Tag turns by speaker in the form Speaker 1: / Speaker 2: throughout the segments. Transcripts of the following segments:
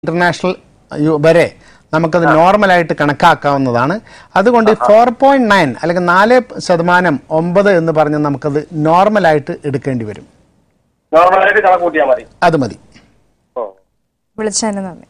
Speaker 1: International U- വരെ നമുക്കത് നോർമലായിട്ട് കണക്കാക്കാവുന്നതാണ് അതുകൊണ്ട് ഫോർ പോയിന്റ് നയൻ അല്ലെങ്കിൽ നാല് ശതമാനം ഒമ്പത് എന്ന് പറഞ്ഞ് നമുക്കത് നോർമലായിട്ട് എടുക്കേണ്ടി വരും
Speaker 2: നോർമലായിട്ട് കണക്ക് കൂട്ടിയാൽ മതി
Speaker 1: അത് മതി
Speaker 2: ഓ
Speaker 3: വിളിച്ചതിന് നന്ദി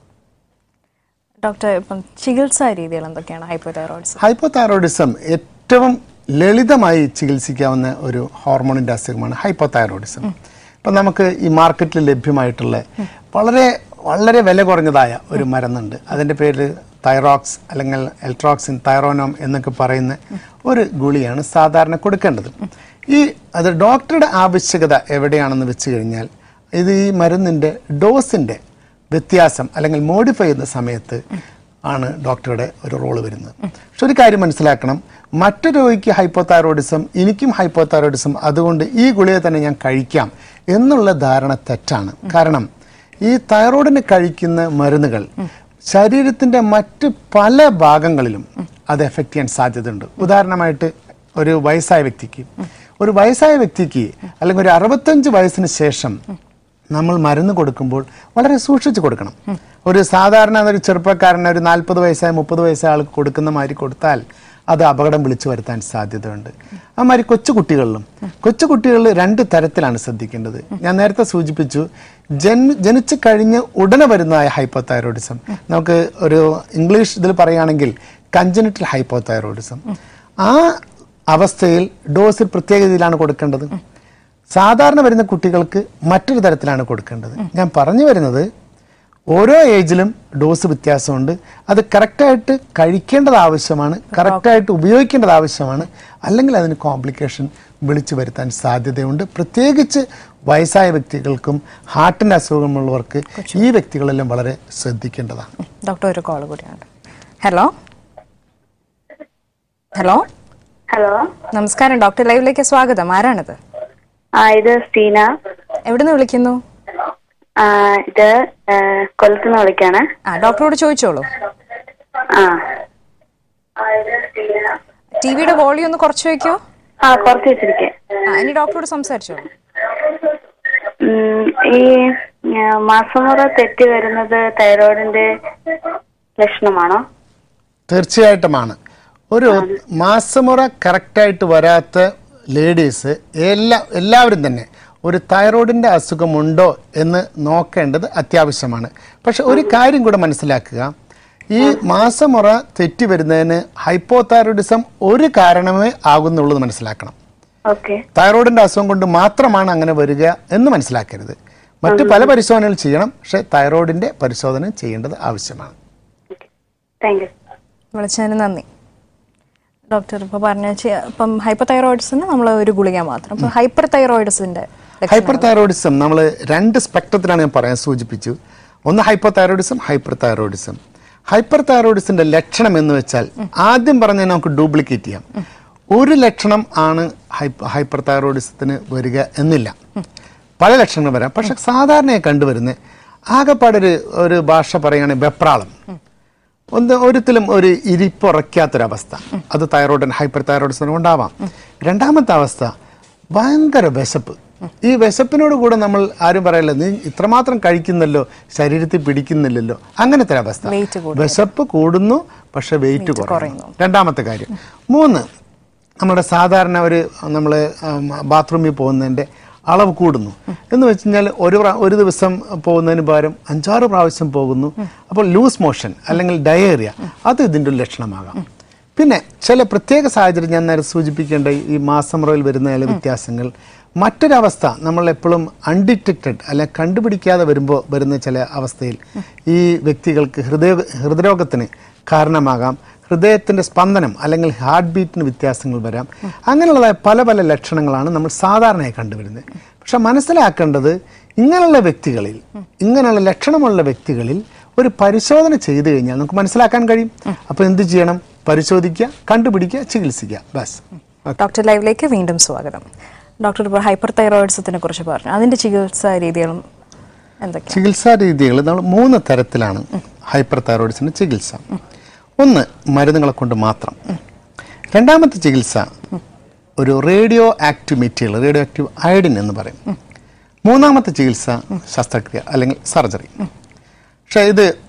Speaker 3: ഡോക്ടർ ഇപ്പം ചികിത്സാ രീതികൾ എന്തൊക്കെയാണ് ഹൈപ്പോതൈറോയിഡ്സ്
Speaker 1: ഹൈപ്പോതൈറോയിഡിസം ഏറ്റവും ലളിതമായി ചികിത്സിക്കാവുന്ന ഒരു ഹോർമോണിന്റെ അസുഖമാണ് ഹൈപ്പോതൈറോയിഡിസം ഇപ്പം നമുക്ക് ഈ മാർക്കറ്റിൽ ലഭ്യമായിട്ടുള്ള വളരെ വളരെ വില കുറഞ്ഞതായ ഒരു മരുന്നുണ്ട് അതിൻ്റെ പേര് തൈറോക്സ് അല്ലെങ്കിൽ എൽട്രോക്സിൻ തൈറോനോം എന്നൊക്കെ പറയുന്ന ഒരു ഗുളിയാണ് സാധാരണ കൊടുക്കേണ്ടത് ഈ അത് ഡോക്ടറുടെ ആവശ്യകത എവിടെയാണെന്ന് വെച്ച് കഴിഞ്ഞാൽ ഇത് ഈ മരുന്നിൻ്റെ ഡോസിൻ്റെ വ്യത്യാസം അല്ലെങ്കിൽ മോഡിഫൈ ചെയ്യുന്ന സമയത്ത് ആണ് ഡോക്ടറുടെ ഒരു റോള് വരുന്നത് പക്ഷെ ഒരു കാര്യം മനസ്സിലാക്കണം മറ്റു രോഗിക്ക് ഹൈപ്പോതൈറോയിഡിസം എനിക്കും ഹൈപ്പോതൈറോയിഡിസം അതുകൊണ്ട് ഈ ഗുളിക തന്നെ ഞാൻ കഴിക്കാം എന്നുള്ള ധാരണ തെറ്റാണ് കാരണം ഈ തൈറോയിഡിന് കഴിക്കുന്ന മരുന്നുകൾ ശരീരത്തിന്റെ മറ്റ് പല ഭാഗങ്ങളിലും അത് എഫക്റ്റ് ചെയ്യാൻ സാധ്യതയുണ്ട് ഉദാഹരണമായിട്ട് ഒരു വയസ്സായ വ്യക്തിക്ക് ഒരു വയസ്സായ വ്യക്തിക്ക് അല്ലെങ്കിൽ ഒരു അറുപത്തഞ്ച് വയസ്സിന് ശേഷം നമ്മൾ മരുന്ന് കൊടുക്കുമ്പോൾ വളരെ സൂക്ഷിച്ച് കൊടുക്കണം ഒരു സാധാരണ ഒരു ചെറുപ്പക്കാരന് ഒരു നാൽപ്പത് വയസ്സായ മുപ്പത് വയസ്സായ ആൾക്ക് കൊടുക്കുന്ന മാതിരി കൊടുത്താൽ അത് അപകടം വിളിച്ചു വരുത്താൻ സാധ്യതയുണ്ട് ആ മാതിരി കൊച്ചുകുട്ടികളിലും കൊച്ചുകുട്ടികളിൽ രണ്ട് തരത്തിലാണ് ശ്രദ്ധിക്കേണ്ടത് ഞാൻ നേരത്തെ സൂചിപ്പിച്ചു ജന് ജനിച്ചു കഴിഞ്ഞ് ഉടനെ വരുന്നതായ ഹൈപ്പോതൈറോയിഡിസം നമുക്ക് ഒരു ഇംഗ്ലീഷ് ഇതിൽ പറയുകയാണെങ്കിൽ കഞ്ചനിറ്റൽ ഹൈപ്പോതൈറോയിഡിസം ആ അവസ്ഥയിൽ ഡോസിൽ പ്രത്യേക രീതിയിലാണ് കൊടുക്കേണ്ടത് സാധാരണ വരുന്ന കുട്ടികൾക്ക് മറ്റൊരു തരത്തിലാണ് കൊടുക്കേണ്ടത് ഞാൻ പറഞ്ഞു വരുന്നത് ഓരോ ഏജിലും ഡോസ് വ്യത്യാസമുണ്ട് അത് കറക്റ്റായിട്ട് കഴിക്കേണ്ടത് ആവശ്യമാണ് കറക്റ്റായിട്ട് ഉപയോഗിക്കേണ്ടത് ആവശ്യമാണ് അല്ലെങ്കിൽ അതിന് കോംപ്ലിക്കേഷൻ വിളിച്ചു വരുത്താൻ സാധ്യതയുണ്ട് പ്രത്യേകിച്ച് വയസ്സായ വ്യക്തികൾക്കും ഹാർട്ടിൻ്റെ അസുഖമുള്ളവർക്ക് ഈ വ്യക്തികളെല്ലാം വളരെ ശ്രദ്ധിക്കേണ്ടതാണ്
Speaker 3: ഡോക്ടർ ഒരു കോൾ കൂടിയാണ് ഹലോ ഹലോ
Speaker 4: ഹലോ
Speaker 3: നമസ്കാരം ഡോക്ടർ ലൈവിലേക്ക് സ്വാഗതം ആരാണിത്
Speaker 4: ആ ഇത് സ്റ്റീന
Speaker 3: എവിടുന്ന് വിളിക്കുന്നു
Speaker 4: ആ ഇത് ആ, കൊല്ലത്തുനിന്ന് വിളിക്കാണ്
Speaker 3: ആ ഡോക്ടറോട് ചോദിച്ചോളൂ
Speaker 4: ആ
Speaker 3: ടി വിയുടെ വോളിയം ഒന്ന് കുറച്ച് വെക്കോ
Speaker 4: ആ കുറച്ച് വെച്ചിരിക്കെ
Speaker 3: ആ ഇനി ഡോക്ടറോട് സംസാരിച്ചോളൂ
Speaker 4: ഉം, ഈ ആ, മാസമുറ തെറ്റി വരുന്നത് തൈറോയിഡിന്റെ ലക്ഷണമാണോ
Speaker 1: തീർച്ചയായിട്ടുമാണ് ഒരു മാസമുറ കറക്റ്റായിട്ട് വരാത്ത ലേഡീസ് എല്ലാ എല്ലാവരും തന്നെ ഒരു തൈറോയിഡിൻ്റെ അസുഖമുണ്ടോ എന്ന് നോക്കേണ്ടത് അത്യാവശ്യമാണ് പക്ഷെ ഒരു കാര്യം കൂടെ മനസ്സിലാക്കുക ഈ മാസമുറ തെറ്റി വരുന്നതിന് ഹൈപ്പോതൈറോയിഡിസം ഒരു കാരണമേ ആകുന്നുള്ളത് മനസ്സിലാക്കണം
Speaker 4: ഓക്കെ
Speaker 1: തൈറോയിഡിൻ്റെ അസുഖം കൊണ്ട് മാത്രമാണ് അങ്ങനെ വരിക എന്ന് മനസ്സിലാക്കരുത് മറ്റു പല പരിശോധനകൾ ചെയ്യണം പക്ഷേ തൈറോയിഡിൻ്റെ പരിശോധന ചെയ്യേണ്ടത് ആവശ്യമാണ്
Speaker 4: താങ്ക് യു
Speaker 3: വിളിച്ചതിന് നന്ദി ഡോക്ടർ ഇപ്പോൾ പറഞ്ഞ ചെ- ഇപ്പം ഹൈപ്പർ തൈറോയിഡ്സിന് നമ്മൾ ഒരു ഗുളിക മാത്രം ഇപ്പം ഹൈപ്പർ തൈറോയിഡ്സിന്റെ
Speaker 1: ഹൈപ്പർ തൈറോയിഡിസം നമ്മൾ രണ്ട് സ്പെക്ട്രത്തിലാണ് ഞാൻ പറയാൻ സൂചിപ്പിച്ചു ഒന്ന് hyper thyroidism hyper thyroidism hyper തൈറോയിഡിസിന്റെ ലക്ഷണം എന്ന് വെച്ചാൽ ആദ്യം പറഞ്ഞ നമുക്ക് ഡ്യൂപ്ലിക്കേറ്റ് ചെയ്യാം ഒരു ലക്ഷണം ആണ് ഹൈപ്പർ തൈറോയിഡിസത്തിന് വരിക എന്നില്ല പല ലക്ഷണങ്ങൾ വരാം പക്ഷെ സാധാരണയായി കണ്ടുവരുന്ന ആകെപ്പാടൊരു ഒരു ഭാഷ പറയുകയാണെങ്കിൽ വെപ്രാളം ഒന്ന് ഒരിക്കലും ഒരു ഇരിപ്പുറയ്ക്കാത്തൊരവസ്ഥ അത് തൈറോയിഡിന് ഹൈപ്പർ തൈറോയിഡിസിന് ഉണ്ടാവാം രണ്ടാമത്തെ അവസ്ഥ ഭയങ്കര വിശപ്പ് ഈ വിശപ്പിനോട് കൂടെ നമ്മൾ ആരും പറയല്ല നീ ഇത്രമാത്രം കഴിക്കുന്നല്ലോ ശരീരത്തിൽ പിടിക്കുന്നില്ലല്ലോ അങ്ങനത്തെ ഒരു അവസ്ഥ
Speaker 3: Weight കൂടുന്നു.
Speaker 1: വിശപ്പ് കൂടുന്നു പക്ഷെ വെയിറ്റ് കുറയുന്നു രണ്ടാമത്തെ കാര്യം മൂന്ന് നമ്മുടെ സാധാരണ ഒരു നമ്മൾ ബാത്റൂമിൽ പോകുന്നതിൻ്റെ അളവ് കൂടുന്നു എന്ന് വെച്ച് കഴിഞ്ഞാൽ ഒരു പ്രാ- ഒരു ദിവസം പോകുന്നതിന് പകരം അഞ്ചാറ് പ്രാവശ്യം പോകുന്നു അപ്പോൾ ലൂസ് മോഷൻ അല്ലെങ്കിൽ ഡയേറിയ അത് ഇതിൻ്റെ ഒരു ലക്ഷണമാകാം പിന്നെ ചില പ്രത്യേക സാഹചര്യം ഞാൻ നേരെ സൂചിപ്പിക്കേണ്ട ഈ മാസമുറയിൽ വരുന്ന ചില വ്യത്യാസങ്ങൾ മറ്റൊരവസ്ഥ നമ്മൾ എപ്പോഴും അൺഡിറ്റക്റ്റഡ് അല്ലെ കണ്ടുപിടിക്കാതെ വരുമ്പോൾ വരുന്ന ചില അവസ്ഥയിൽ ഈ വ്യക്തികൾക്ക് ഹൃദയ ഹൃദയരോഗത്തിന് കാരണമാകാം ഹൃദയത്തിൻ്റെ സ്പന്ദനം അല്ലെങ്കിൽ ഹാർട്ട് ബീറ്റിന് വ്യത്യാസങ്ങൾ വരാം അങ്ങനെയുള്ളതായ പല പല ലക്ഷണങ്ങളാണ് നമ്മൾ സാധാരണയായി കണ്ടുവരുന്നത് പക്ഷെ മനസ്സിലാക്കേണ്ടത് ഇങ്ങനെയുള്ള വ്യക്തികളിൽ ഇങ്ങനെയുള്ള ലക്ഷണമുള്ള വ്യക്തികളിൽ ഒരു പരിശോധന ചെയ്തു കഴിഞ്ഞാൽ നമുക്ക് മനസ്സിലാക്കാൻ കഴിയും അപ്പോൾ എന്ത് ചെയ്യണം പരിശോധിക്കുക കണ്ടുപിടിക്കുക ചികിത്സിക്കുക ബസ്
Speaker 3: ഡോക്ടർ ലൈവിലേക്ക് വീണ്ടും സ്വാഗതം ഡോക്ടർ ഇപ്പോൾ ഹൈപ്പർ തൈറോയിഡ്സത്തിനെ കുറിച്ച് പറഞ്ഞു അതിന്റെ ചികിത്സാ രീതികളും എന്തൊക്കെയാണ്
Speaker 1: ചികിത്സാ രീതികൾ നമ്മൾ മൂന്ന് തരത്തിലാണ് ഹൈപ്പർ തൈറോയിഡ്സിന് ചികിത്സ ഒന്ന് മരുന്നുകളെ കൊണ്ട് മാത്രം രണ്ടാമത്തെ ചികിത്സ ഒരു radio active material radio active iodine എന്ന് പറയും മൂന്നാമത്തെ ചികിത്സ ശസ്ത്രക്രിയ അല്ലെങ്കിൽ സർജറി പക്ഷേ ഇത്